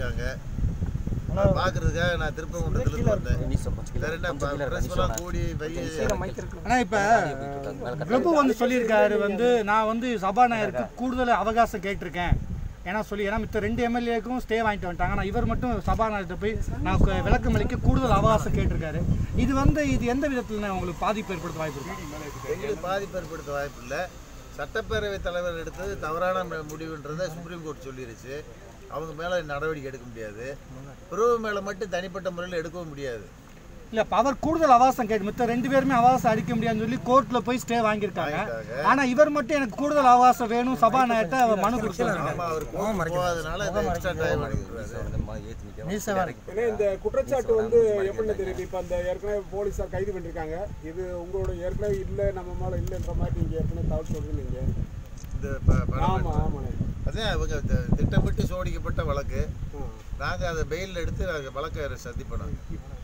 இருக்காங்க அதை பார்க்கறதுக்காக நான் திருப்பங்குன்றத்துல இருந்து வந்தேன் வேற என்ன பிரஸ் எல்லாம் கூடி பெரிய ஆனால் இப்போ பிரபு வந்து சொல்லியிருக்காரு வந்து நான் வந்து சபாநாயகருக்கு கூடுதல் அவகாசம் கேட்டிருக்கேன் ஏன்னா சொல்லி ஏன்னா மித்த ரெண்டு எம்எல்ஏக்கும் ஸ்டே வாங்கிட்டு வந்துட்டாங்க ஆனால் இவர் மட்டும் சபாநாயகர்கிட்ட போய் நான் கு- விளக்கம் அளிக்க கூடுதல் அவகாசம் கேட்டிருக்காரு இது வந்து இது எந்த விதத்தில் உங்களுக்கு பாதிப்பு ஏற்படுத்த வாய்ப்பு இருக்கு எங்களுக்கு பாதிப்பு ஏற்படுத்த வாய்ப்பு இல்லை சட்டப்பேரவை தலைவர் எடுத்தது தவறான ம- முடிவுன்றதை சுப்ரீம் கோர்ட் சொல்லிருச்சு அவங்க மேலே நடவடிக்கை எடுக்க முடியாது பிரபு மேலே மட்டும் தனிப்பட்ட முறையில் எடுக்கவும் முடியாது இல்லை இப்போ அவர் கூடுதல் அவகாசம் கேட்டு மித்த ரெண்டு பேருமே அவகாசம் அடிக்க முடியாதுன்னு சொல்லி கோர்ட்டில் போய் ஸ்டே வாங்கியிருக்காங்க ஆனால் இவர் மட்டும் எனக்கு கூடுதல் அவகாசம் வேணும் சபாநாயகர்கிட்ட அவர் மனு கொடுத்துருக்காங்க ஆமாம் அவர் கோர்ட் போகாதனால இந்த எக்ஸ்ட்ரா டைம் எடுக்கிறாரு ஏன்னா இந்த குற்றச்சாட்டு வந்து எப்படின்னு தெரியுது இப்போ அந்த ஏற்கனவே போலீஸார் கைது பண்ணியிருக்காங்க இது உங்களோட ஏற்கனவே இல்லை நம்ம மேலே இல்லைன்ற மாதிரி நீங்கள் ஏற்கனவே தகவல் சொல்றீங்க இந்த ப- படம் ஆமாம் ஆமாண்ணே அதான் அவங்க தி- திட்டமிட்டு சோடிக்கப்பட்ட வழக்கு ஆ. நாங்கள் அதை பெயில் எடுத்து நாங்கள் வழக்கை சதி பண்ணோம்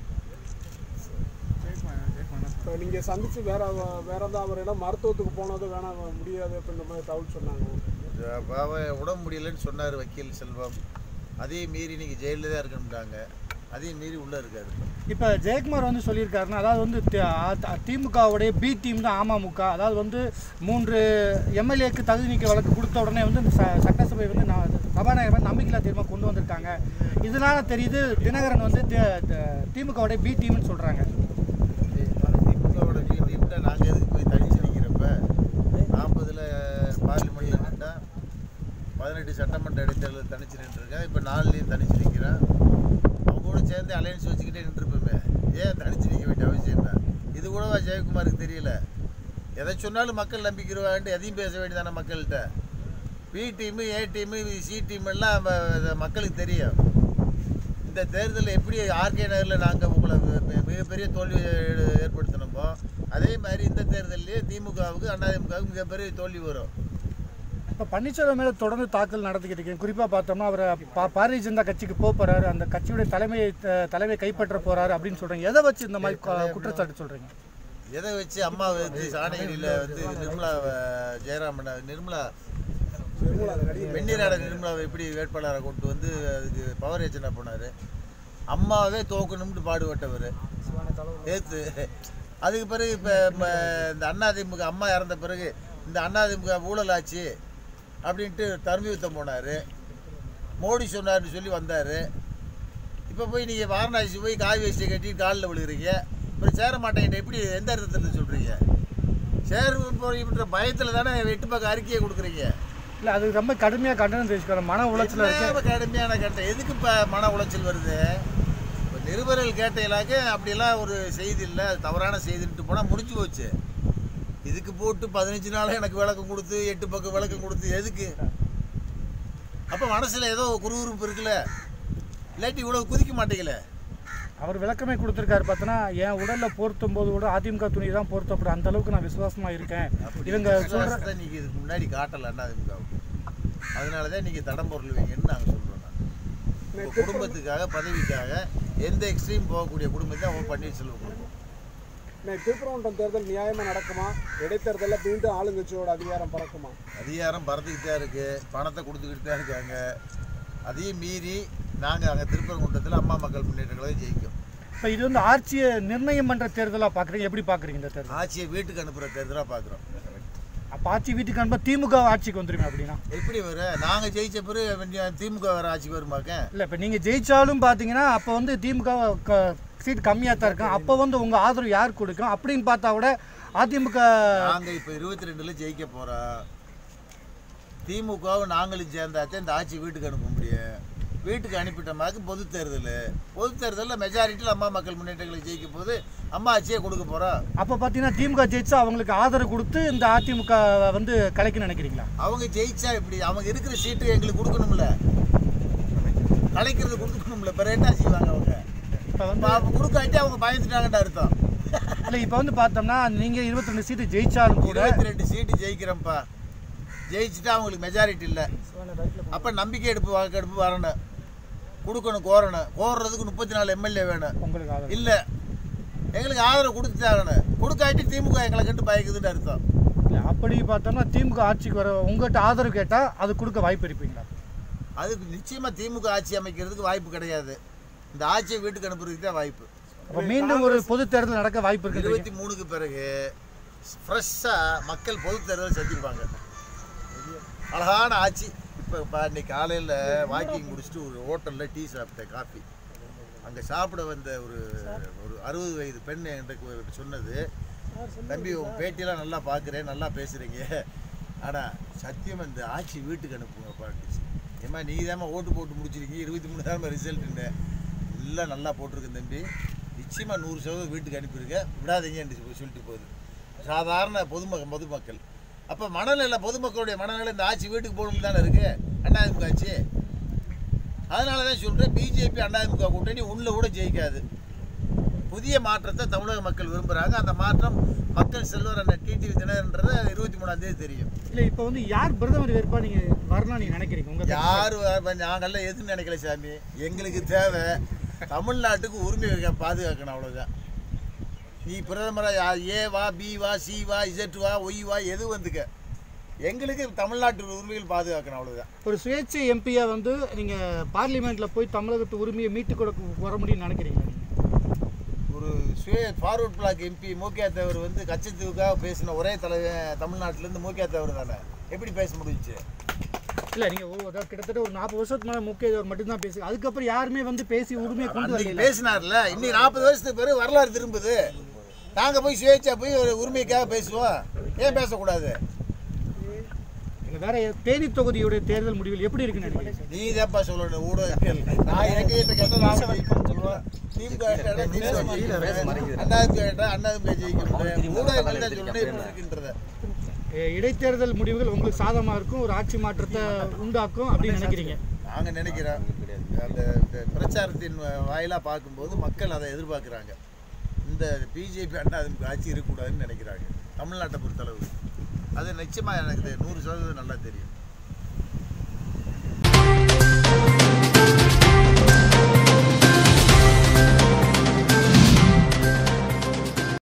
இப்போ நீங்கள் சந்திச்சு வேற வேற ஏதாவது அவரிடம் மருத்துவத்துக்கு போனது வேணாம் முடியாது அப்படின்ற மாதிரி தகவல் சொன்னாங்க அவன் உடம்பு முடியலன்னு சொன்னார் வக்கீல் செல்வம் அதையும் மீறி நீங்கள் ஜெயிலில் தான் இருக்கணும்ட்டாங்க அதையும் மீறி உள்ளே இருக்காரு இப்போ ஜெயக்குமார் வந்து சொல்லியிருக்காருன்னா அதாவது வந்து தி- அ- திமுகவுடைய பி டீம் தான் அமமுக அதாவது வந்து மூன்று எம்எல்ஏக்கு தகுதி நீக்க வழக்கு கொடுத்த உடனே வந்து இந்த ச- சட்டசபை வந்து நான் சபாநாயகர் வந்து நம்பிக்கையில்லா தீர்மானம் கொண்டு வந்திருக்காங்க இதனால தெரியுது தினகரன் வந்து தி- தி- திமுகவுடைய பி டீம்னு சொல்கிறாங்க திமுகவோட டீமில் நாங்கள் எதுக்கு போய் தனிச்சு நிற்கிறப்ப நாற்பதில் பார்லிமெண்ட்டில் நின்றா பதினெட்டு சட்டமன்ற இடைத்தேர்தல் தனிச்சு நின்றுருக்கேன் இப்போ நாலுலேயும் தனிச்சு நிற்கிறேன் அவங்க கூட சேர்ந்து அலையன்ஸ் வச்சுக்கிட்டே நின்றுருப்போமே ஏன் தனிச்சு நிற்க வேண்டிய அவசியம் என்ன இது கூடவா ஜெயக்குமாருக்கு தெரியல எதை சொன்னாலும் மக்கள் நம்பிக்கிறவான்ட்டு எதையும் பேச வேண்டியதானே மக்கள்கிட்ட B team A team C team எல்லாம் ம- மக்களுக்கு தெரியும் இந்த தேர்தலில் எப்படி ஆர்கே நகரில் நாங்கள் உங்களை மி- மி- மிகப்பெரிய தோல்வி ஏ- ஏற்படுத்தினோமோ அதே மாதிரி இந்த தேர்தல்லையே திமுகவுக்கு அதிமுகவுக்கு மிகப்பெரிய தோல்வி வரும் இப்போ பன்னீர்செல்வம் மேலே தொடர்ந்து தாக்கல் நடத்திக்கிட்டு இருக்கேன் குறிப்பாக பார்த்தோம்னா அவர் பா பாரதிய ஜனதா கட்சிக்கு போக போகிறாரு அந்த கட்சியுடைய தலைமையை த- தலைமையை கைப்பற்ற போகிறாரு அப்படின்னு சொல்கிறீங்க எதை வச்சு இந்த மாதிரி கு- குற்றச்சாட்டு சொல்கிறீங்க எதை வச்சு அம்மா வந்து சாணகிரியில் வந்து நிர்மலா அஹ், ஜெயராமன் நிர்மலா வெந்நீராட நிர்மலாவை எப்படி வேட்பாளரை கொண்டு வந்து அதுக்கு பவர் ஏஜென்டாக போனார் அம்மாவே தோக்கணும்னு பாடுபட்டவர் ஏத்து அதுக்கு பிறகு இப்போ இந்த அதிமுக அம்மா இறந்த பிறகு இந்த அதிமுக ஊழல் ஆச்சு அப்படின்ட்டு தர்ம யுத்தம் போனார் மோடி சொன்னார்னு சொல்லி வந்தார் இப்போ போய் நீங்கள் வாரணாசி போய் காவி வேஷ்டியை கட்டி காலில் விழுகிறீங்க அப்புறம் சேர மாட்டேங்கிட்ட எப்படி எந்த அர்த்தத்தில் சொல்கிறீங்க சேர போகிற பயத்தில் தானே எட்டு பக்கம் அறிக்கையை கொடுக்குறீங்க இல்லை அது ரொம்ப கடுமையாக கண்டனம் தெரிவிச்சுக்கிறோம் மன உளைச்சல் இருக்கு என்ன கடுமையான கட்டம் எதுக்கு இப்போ மன உளைச்சல் வருது இப்போ நிருபர்கள் கேட்டையிலாக்க அப்படியெல்லாம் ஒரு செய்தி இல்லை அது தவறான செய்தின்ட்டு போனால் முடிஞ்சு போச்சு இதுக்கு போட்டு பதினஞ்சு நாள் எனக்கு விளக்கம் கொடுத்து எட்டு பக்கம் விளக்கம் கொடுத்து எதுக்கு அப்போ மனசில் ஏதோ குறுகுறுப்பு இருக்குல்ல இல்லாட்டி இவ்வளோ குதிக்க மாட்டீங்களே அவர் விளக்கமே கொடுத்துருக்காரு பார்த்தோன்னா என் உடலில் பொருத்தும் போது கூட அதிமுக துணி தான் பொருத்தப்படும் அந்த அளவுக்கு நான் விசுவாசமாக இருக்கேன் இவங்க சொல்ற விசுவாசத்தை நீங்கள் இதுக்கு முன்னாடி காட்டல அதிமுகவுக்கு அதனால தான் நீங்கள் தடம் பொருளுவீங்கன்னு நாங்கள் சொல்கிறோம் நான் உங்க குடும்பத்துக்காக பதவிக்காக எந்த எக்ஸ்ட்ரீம் போகக்கூடிய குடும்பத்தை அவன் பன்னீர்செல்வம் குடும்பம் இன்னைக்கு திருப்பரங்குன்றம் தேர்தல் நியாயமாக நடக்குமா இடைத்தேர்தலில் மீண்டும் ஆளுங்கட்சியோட அதிகாரம் பறக்குமா அதிகாரம் பறந்துக்கிட்டு தான் இருக்குது பணத்தை கொடுத்துக்கிட்டு தான் இருக்காங்க அதையும் மீறி நாங்கள் அங்கே திருப்பரங்குன்றத்தில் அம்மா மக்கள் முன்னேற்ற கழகம் ஜெயிக்கும் இப்போ இது வந்து ஆட்சியை நிர்ணயம் பண்ணுற தேர்தலாக பார்க்குறீங்க எப்படி பார்க்குறீங்க இந்த தேர்தல் ஆட்சியை வீட்டுக்கு அனுப்புகிற தேர்தலாக பார்க்குறோம் அப்போ ஆட்சி வீட்டுக்கு அனுப்ப திமுக ஆட்சிக்கு வந்துருங்க அப்படின்னா எப்படி வரும் நாங்கள் ஜெயிச்ச பிறகு திமுக வேறு ஆட்சிக்கு வருமாக்க இல்லை இப்போ நீங்கள் ஜெயிச்சாலும் பார்த்தீங்கன்னா அப்போ வந்து திமுக க சீட் கம்மியாக தான் இருக்கும் அப்போ வந்து உங்கள் ஆதரவு யார் கொடுக்கும் அப்படின்னு பார்த்தா கூட அதிமுக நாங்கள் இப்போ இருபத்தி ரெண்டில் ஜெயிக்க போகிறோம் திமுகவும் நாங்களும் சேர்ந்தாத்தே இந்த ஆட்சி வீட்டுக்கு அனுப்ப முடியும் வீட்டுக்கு அனுப்பிட்டோமாக்கு பொது தேர்தல் பொது தேர்தலில் மெஜாரிட்டியில் அம்மா மக்கள் முன்னேற்றங்களை ஜெயிக்கும் போது அம்மா ஆட்சியே கொடுக்க போகிறோம் அப்போ பார்த்தீங்கன்னா திமுக ஜெயிச்சா அவங்களுக்கு ஆதரவு கொடுத்து இந்த அதிமுக வந்து கலைக்க நினைக்கிறீங்களா அவங்க ஜெயிச்சா இப்படி அவங்க இருக்கிற சீட்டு எங்களுக்கு கொடுக்கணும்ல கலைக்கிறது கொடுக்கணும்ல பிற என்ன செய்வாங்க அவங்க இப்போ வந்து இப்போ அவங்க கொடுக்காட்டி அவங்க பயந்துட்டாங்கன்னு அர்த்தம் இல்லை இப்போ வந்து பார்த்தோம்னா நீங்கள் இருபத்தி ரெண்டு சீட்டு ஜெயிச்சாலும் கூட இருபத்தி ரெண்டு சீட்டு ஜெயிக்கிறோம்ப்பா ஜெயிச்சுட்டா அவங்களுக்கு மெஜாரிட்டி இல்லை அப்போ நம்பிக்கை எடுப்பு வாக்கெடுப்பு வரணும் கொடுக்கணும் கோரணும் கோர்றதுக்கு முப்பத்தி நாலு எம்எல்ஏ வேணும் உங்களுக்கு ஆதரவு இல்லை எங்களுக்கு ஆதரவு கொடுத்துட்டாங்கன்னு கொடுக்காட்டி திமுக எங்களை கண்டு பயக்குதுன்னு அர்த்தம் இல்லை அப்படி பார்த்தோம்னா திமுக ஆட்சிக்கு வர உங்கள்கிட்ட ஆதரவு கேட்டால் அது கொடுக்க வாய்ப்பு இருப்பீங்களா அதுக்கு நிச்சயமாக திமுக ஆட்சி அமைக்கிறதுக்கு வாய்ப்பு கிடையாது இந்த ஆட்சியை வீட்டுக்கு அனுப்புறதுக்கு தான் வாய்ப்பு அப்ப மீண்டும் ஒரு பொது தேர்தல் நடக்க வாய்ப்பு இருக்கு இருபத்தி மூணுக்கு பிறகு ஃப்ரெஷ்ஷாக மக்கள் பொது தேர்தல் சந்திப்பாங்க அழகான ஆட்சி இப்போ இப்போ இன்னைக்கு காலையில் வாக்கிங் முடிச்சுட்டு ஒரு ஹோட்டலில் டீ சாப்பிட்டேன் காஃபி அங்கே சாப்பிட வந்த ஒரு ஒரு அறுபது வயது பெண் என்கிட்ட சொன்னது தம்பி உன் பேட்டியெல்லாம் நல்லா பார்க்குறேன் நல்லா பேசுகிறீங்க ஆனால் சத்தியம் இந்த ஆட்சி வீட்டுக்கு அனுப்புங்க பாட்டுச்சு ஏம்மா நீங்கள் தாம்மா ஓட்டு போட்டு முடிச்சிருக்கீங்க இருபத்தி மூணு தானே ரிசல்ட்டுன்னு எல்லாம் நல்லா போட்டிருக்கேன் தம்பி நிச்சயமாக நூறு சதவீதம் வீட்டுக்கு அனுப்பிடுங்க விடாதீங்கன்னு சொல்லிட்டு போகுது சாதாரண பொதுமக்கள் பொதுமக்கள் அப்போ மனநிலை பொதுமக்களுடைய மனநிலை இந்த ஆட்சி வீட்டுக்கு போகணும் தானே இருக்கு அண்ணாதிமுக ஆட்சி அதனால தான் சொல்கிறேன் பிஜேபி அண்ணாதிமுக கூட்டணி உள்ள கூட ஜெயிக்காது புதிய மாற்றத்தை தமிழக மக்கள் விரும்புகிறாங்க அந்த மாற்றம் மக்கள் செல்வர் அண்ணன் டிடிவி தினகரன்றதை இருபத்தி மூணாம் தேதி தெரியும் இல்ல இப்போ வந்து யார் பிரதமர் வேட்பா நீங்க வரலாம் நீங்க நினைக்கிறீங்க உங்க யார் வ- நாங்கெல்லாம் எதுன்னு நினைக்கல சாமி எங்களுக்கு தேவை தமிழ்நாட்டுக்கு உரிமை பாதுகாக்கணும் அவ்வளோதான் நீ பிரதமராக யா ஏ வா பி வா சி வா இசட் வா ஒய் வா எது வந்துக்க எங்களுக்கு தமிழ்நாட்டு உரிமைகள் பாதுகாக்கணும் அவ்வளோதான் ஒரு சுயேட்சை எம்பியா வந்து நீங்க பார்லிமெண்ட்ல போய் தமிழகத்து உரிமையை மீட்டு கொடுக்க வர முடியும்னு நினைக்கிறீங்க நீங்க? ஒரு சுய forward bloc MP Mookiah Thevar வந்து கட்சித்துக்காக பேசின ஒரே தலைவன் தமிழ்நாட்டிலேருந்து மூக்கியா தேவர் தானே எப்படி பேச முடிஞ்சுச்சு இல்ல நீங்க ஒரு- அதாவது கிட்டத்தட்ட ஒரு நாற்பது வருஷத்துக்கு மேல முக்கிய மட்டும்தான் பேசி அதுக்கப்புறம் யாருமே வந்து பேசி உரிமையை கொண்டு அன்னைக்கு வரல பேசினார்ல இன்னைக்கு நாற்பது வருஷத்துக்கு பிறகு வரலாறு திரும்புது நாங்க போய் சுயேட்சா போய் ஒரு உரிமைக்காக பேசுவோம் ஏன் பேசக்கூடாது இல்ல வேற தேனி தொகுதியுடைய தேர்தல் முடிவில் எப்படி இருக்குன்னு நினைக்கிறீங்க நீ தான்ப்பா சொல்லணும் ஊடகங்கள் நான் எனக்கு கிட்ட கேட்டால் நான் ஜெயிக்கணும் திமுக கேட்டா திமுக ஜெயிக்கணும் அண்ணாதிமுக கேட்டா அண்ணாதிமுக ஜெயிக்கணும் ஊடகங்கள் தான் சொல்லணும் எப்படி இருக்கின்றத அஹ் இடைத்தேர்தல் முடிவுகள் உங்களுக்கு சாதகமா இருக்கும் ஒரு ஆட்சி மாற்றத்தை உண்டாக்கும் அப்படின்னு நினைக்கிறீங்க நாங்கள் நினைக்கிறோம் அந்த இந்த பிரச்சாரத்தின் வாயிலாக பார்க்கும்போது மக்கள் அதை எதிர்பார்க்குறாங்க இந்த பிஜேபி அண்ணாதிமுக ஆட்சி இருக்கக்கூடாதுன்னு நினைக்கிறாங்க தமிழ்நாட்டை பொறுத்தளவு அது நிச்சயமாக எனக்கு நூறு சதவீதம் நல்லா தெரியும்